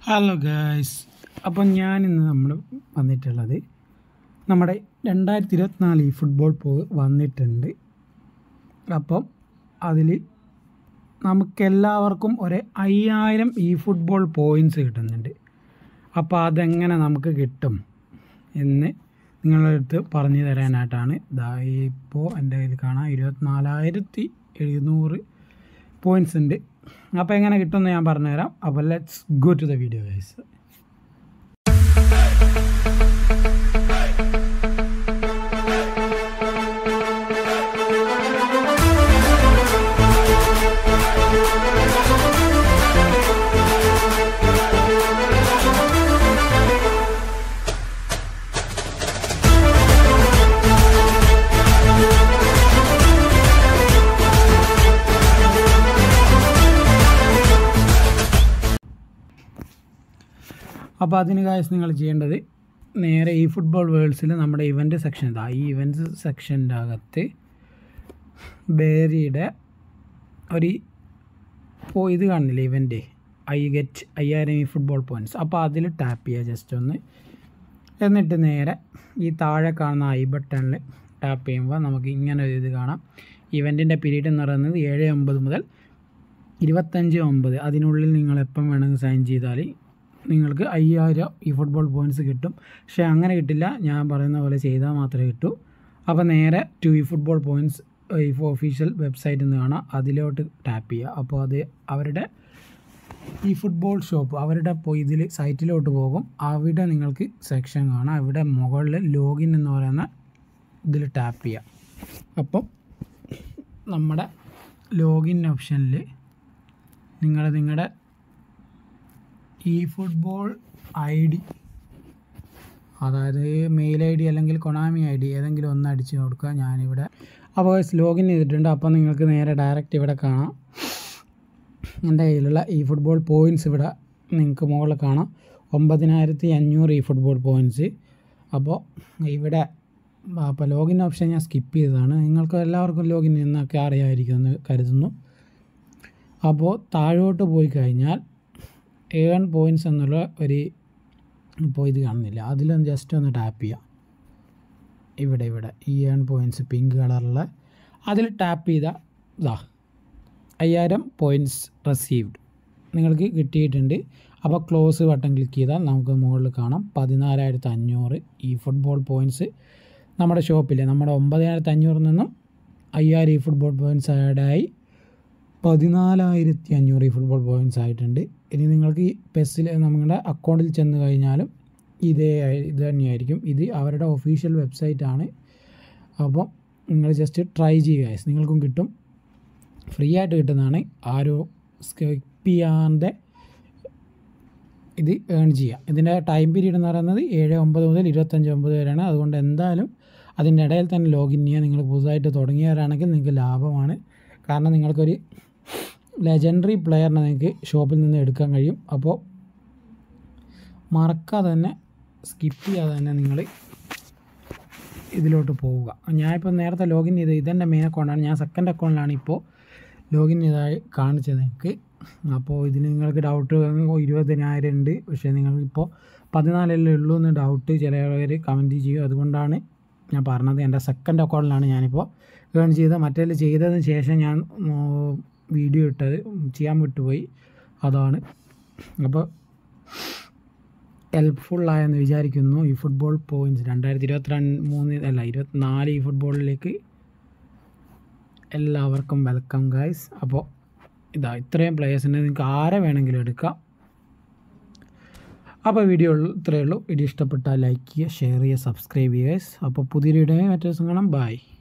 Hello guys അപ്പം ഞാനിന്ന് നമ്മൾ വന്നിട്ടുള്ളത് നമ്മുടെ രണ്ടായിരത്തി ഇരുപത്തിനാല് ഈ ഫുട്ബോൾ പോ വന്നിട്ടുണ്ട് അപ്പം അതിൽ നമുക്കെല്ലാവർക്കും ഒരു അയ്യായിരം ഈ ഫുട്ബോൾ പോയിൻറ്റ്സ് കിട്ടുന്നുണ്ട് അപ്പോൾ അതെങ്ങനെ നമുക്ക് കിട്ടും എന്ന് നിങ്ങളുടെ അടുത്ത് പറഞ്ഞു തരാനായിട്ടാണ് ഇതാ ഇപ്പോൾ എൻ്റെ കയ്യിൽ കാണാം ഇരുപത്തിനാലായിരത്തി എഴുന്നൂറ് പോയിൻറ്റ്സ് ഉണ്ട് അപ്പോൾ എങ്ങനെ കിട്ടുമെന്ന് ഞാൻ പറഞ്ഞുതരാം അപ്പോൾ let's go to the video guys അപ്പോൾ അതിന് കാര്യം നിങ്ങൾ ചെയ്യേണ്ടത് നേരെ ഈ ഫുട്ബോൾ വേൾഡ്സിൽ നമ്മുടെ ഇവൻ്റ് സെക്ഷൻ ഇതാ ഈ ഇവൻറ്റ്സ് സെക്ഷൻ്റെ അകത്ത് ബേരിയുടെ ഒരു ഇപ്പോൾ ഇത് കാണുന്നില്ല ഇവൻ്റ് ഐ ഗെറ്റ് അയ്യായിരം ഈ ഫുട്ബോൾ പോയിൻറ്റ്സ് അപ്പോൾ അതിൽ ടാപ്പ് ചെയ്യുക ജസ്റ്റ് ഒന്ന് എന്നിട്ട് നേരെ ഈ താഴെ കാണുന്ന ഐ ബട്ടണിൽ ടാപ്പ് ചെയ്യുമ്പോൾ നമുക്ക് ഇങ്ങനെ ഒരു ഇത് കാണാം ഇവൻറ്റിൻ്റെ പീരീഡ് എന്ന് പറയുന്നത് ഏഴ് ഒമ്പത് മുതൽ ഇരുപത്തഞ്ച് ഒമ്പത് അതിനുള്ളിൽ നിങ്ങൾ എപ്പം വേണമെങ്കിൽ സൈൻ ചെയ്താൽ നിങ്ങൾക്ക് അയ്യായിരം ഈ ഫുട്ബോൾ പോയിൻറ്റ്സ് കിട്ടും പക്ഷേ അങ്ങനെ കിട്ടില്ല ഞാൻ പറയുന്ന പോലെ ചെയ്താൽ മാത്രമേ കിട്ടൂ അപ്പോൾ നേരെ ടു ഈ ഫുട്ബോൾ പോയിൻറ്റ്സ് ഈ ഒഫീഷ്യൽ വെബ്സൈറ്റിൽ നിന്ന് കാണാം അതിലോട്ട് ടാപ്പ് ചെയ്യുക അപ്പോൾ അത് അവരുടെ ഈ ഫുട്ബോൾ ഷോപ്പ് അവരുടെ പോയി ഇതിൽ സൈറ്റിലോട്ട് പോകും അവിടെ നിങ്ങൾക്ക് സെക്ഷൻ കാണാം അവിടെ മുകളിൽ ലോഗിൻ എന്ന് പറയുന്ന ഇതിൽ ടാപ്പ് ചെയ്യാം അപ്പം നമ്മുടെ ലോഗിൻ ഓപ്ഷനിൽ നിങ്ങൾ നിങ്ങളുടെ ഈ ഫുട്ബോൾ ഐ ഡി അതായത് മെയിൽ ഐ ഡി അല്ലെങ്കിൽ കൊണാമി ഐ ഡി ഏതെങ്കിലും ഒന്ന് അടിച്ച് കൊടുക്കുക ഞാനിവിടെ അപ്പോൾ ലോഗിൻ ചെയ്തിട്ടുണ്ട് അപ്പോൾ നിങ്ങൾക്ക് നേരെ ഡയറക്റ്റ് ഇവിടെ കാണാം എൻ്റെ കയ്യിലുള്ള ഈ ഫുട്ബോൾ പോയിൻറ്റ്സ് ഇവിടെ നിങ്ങൾക്ക് മുകളിൽ കാണാം ഒമ്പതിനായിരത്തി അഞ്ഞൂറ് ഈ ഫുട്ബോൾ പോയിൻറ്റ്സ് അപ്പോൾ ഇവിടെ അപ്പോൾ ലോഗിൻ ഓപ്ഷൻ ഞാൻ സ്കിപ്പ് ചെയ്തതാണ് നിങ്ങൾക്ക് എല്ലാവർക്കും ലോഗിൻ എന്നൊക്കെ അറിയാമായിരിക്കുമെന്ന് കരുതുന്നു അപ്പോൾ താഴോട്ട് പോയി കഴിഞ്ഞാൽ ഏൺ പോയിൻറ്റ്സ് എന്നുള്ള ഒരു ഇപ്പോൾ ഇത് കാണുന്നില്ല അതിലൊന്ന് ജസ്റ്റ് ഒന്ന് ടാപ്പ് ചെയ്യാം ഇവിടെ ഇവിടെ ഈ ഏൺ പോയിൻറ്റ്സ് പിങ്ക് കളറുള്ള അതിൽ ടാപ്പ് ചെയ്താൽ ഇതാ അയ്യായിരം പോയിൻറ്റ്സ് റെസീവ്ഡ് നിങ്ങൾക്ക് കിട്ടിയിട്ടുണ്ട് അപ്പോൾ ക്ലോസ് ബട്ടൺ ക്ലിക്ക് ചെയ്താൽ നമുക്ക് മുകളിൽ കാണാം പതിനാലായിരത്തി അഞ്ഞൂറ് ഈ ഫുട്ബോൾ പോയിൻറ്റ്സ് നമ്മുടെ ഷോപ്പിൽ നമ്മുടെ ഒമ്പതിനായിരത്തി അഞ്ഞൂറിൽ നിന്നും അയ്യായിരം ഈ ഫുട്ബോൾ പോയിൻറ്റ്സ് ആഡായി പതിനാലായിരത്തി അഞ്ഞൂറ് ഈ ഫുട്ബോൾ പോയിൻറ്റ്സ് ആയിട്ടുണ്ട് ഇനി നിങ്ങൾക്ക് ഈ പെസ്സിൽ നമ്മുടെ അക്കൗണ്ടിൽ ചെന്ന് കഴിഞ്ഞാലും ഇതേ ഇത് തന്നെയായിരിക്കും ഇത് അവരുടെ ഒഫീഷ്യൽ വെബ്സൈറ്റാണ് അപ്പോൾ നിങ്ങൾ ജസ്റ്റ് ട്രൈ ചെയ്യുക guys. നിങ്ങൾക്കും കിട്ടും ഫ്രീ ആയിട്ട് കിട്ടുന്നതാണ് ആരോ സ്കിപ്പ് ചെയ്യാതെ ഇത് ഏൺ ചെയ്യുക ഇതിൻ്റെ ടൈം പീരീഡ് എന്ന് പറയുന്നത് ഏഴ് ഒമ്പത് മുതൽ ഇരുപത്തഞ്ച് ഒമ്പത് വരെയാണ് അതുകൊണ്ട് എന്തായാലും അതിൻ്റെ ഇടയിൽ തന്നെ ലോഗിൻ ചെയ്യുക നിങ്ങൾ പുതുതായിട്ട് തുടങ്ങിയവരാണെങ്കിൽ നിങ്ങൾക്ക് ലാഭമാണ് കാരണം നിങ്ങൾക്കൊരു ലെജൻഡറി പ്ലെയറിനെ നിങ്ങൾക്ക് ഷോപ്പിൽ നിന്ന് എടുക്കാൻ കഴിയും അപ്പോൾ മറക്കാതെ തന്നെ സ്കിപ്പ് ചെയ്യാതെ തന്നെ നിങ്ങൾ ഇതിലോട്ട് പോവുക ഞാനിപ്പോൾ നേരത്തെ ലോഗിൻ ചെയ്ത് ഇതെൻ്റെ മെയിൻ അക്കൗണ്ടാണ് ഞാൻ സെക്കൻഡ് അക്കൗണ്ടിലാണ് ഇപ്പോൾ ലോഗിൻ ചെയ്തായി കാണിച്ചത് നിങ്ങൾക്ക് അപ്പോൾ ഇതിൽ നിങ്ങൾക്ക് ഡൗട്ട് ഇരുപതിനായിരം ഉണ്ട് പക്ഷേ നിങ്ങൾക്കിപ്പോൾ പതിനാലല്ലേ ഉള്ളൂ എന്ന് ഡൗട്ട് ചിലവർ കമൻറ്റ് ചെയ്യും അതുകൊണ്ടാണ് ഞാൻ പറഞ്ഞത് എൻ്റെ സെക്കൻഡ് അക്കൗണ്ടിലാണ് ഞാനിപ്പോൾ ഏൺ ചെയ്തത് മറ്റേതിൽ ചെയ്തതിന് ശേഷം ഞാൻ വീഡിയോ ഇട്ടത് ചെയ്യാൻ വിട്ടുപോയി അതാണ് അപ്പോൾ ഹെൽപ്ഫുള്ളായെന്ന് വിചാരിക്കുന്നു ഈ ഫുട്ബോൾ പോയിൻറ്റ്സ് രണ്ടായിരത്തി ഇരുപത്തിരണ്ട് മൂന്ന് അല്ല ഇരുപത്തിനാല് ഈ ഫുട്ബോളിലേക്ക് എല്ലാവർക്കും വെൽക്കം ഗായ്സ് അപ്പോൾ ഇതാ ഇത്രയും പ്ലേയേഴ്സിനെ നിങ്ങൾക്ക് ആരെ വേണമെങ്കിലും എടുക്കാം അപ്പോൾ വീഡിയോ ഇത്രയേ ഉള്ളൂ വീഡിയോ ഇഷ്ടപ്പെട്ടാൽ ലൈക്ക് ചെയ്യുക ഷെയർ ചെയ്യുക സബ്സ്ക്രൈബ് ചെയ്യുക guys. അപ്പോൾ പുതിയൊരു വീഡിയോ മറ്റൊരു ദിവസം കാണാം ബൈ